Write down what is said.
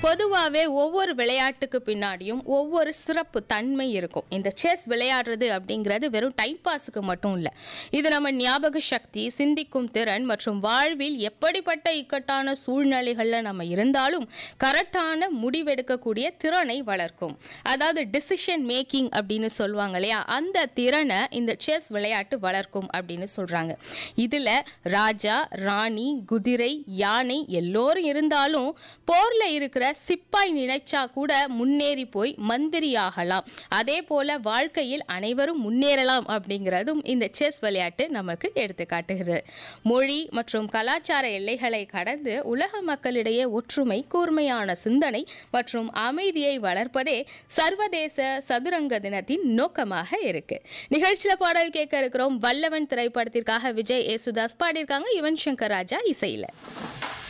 பொதுவாகவே ஒவ்வொரு விளையாட்டுக்கு பின்னாடியும் ஒவ்வொரு சிறப்பு தன்மை இருக்கும் இந்த செஸ் விளையாடுறது அப்படிங்கிறது வெறும் டைம் பாஸுக்கு மட்டும் இல்லை இது நம்ம ஞாபக சக்தி சிந்திக்கும் திறன் மற்றும் வாழ்வில் எப்படிப்பட்ட இக்கட்டான சூழ்நிலைகளில் நம்ம இருந்தாலும் கரெக்டான முடிவெடுக்கக்கூடிய திறனை வளர்க்கும் அதாவது டிசிஷன் மேக்கிங் அப்படின்னு சொல்லுவாங்க இல்லையா அந்த திறனை இந்த செஸ் விளையாட்டு வளர்க்கும் அப்படின்னு சொல்றாங்க இதுல ராஜா ராணி குதிரை யானை எல்லோரும் இருந்தாலும் போர்ல இருக்கிற சிப்பாய் நினைச்சா கூட முன்னேறி போய் மந்திரி ஆகலாம் அதே போல வாழ்க்கையில் அனைவரும் முன்னேறலாம் அப்படிங்கிறதும் இந்த செஸ் விளையாட்டு நமக்கு எடுத்து காட்டுகிறது மொழி மற்றும் கலாச்சார எல்லைகளை கடந்து உலக மக்களிடையே ஒற்றுமை கூர்மையான சிந்தனை மற்றும் அமைதியை வளர்ப்பதே சர்வதேச சதுரங்க தினத்தின் நோக்கமாக இருக்கு நிகழ்ச்சியில பாடல் கேட்க இருக்கிறோம் வல்லவன் திரைப்படத்திற்காக விஜய் ஏசுதாஸ் பாடியிருக்காங்க யுவன் சங்கர் ராஜா இசையில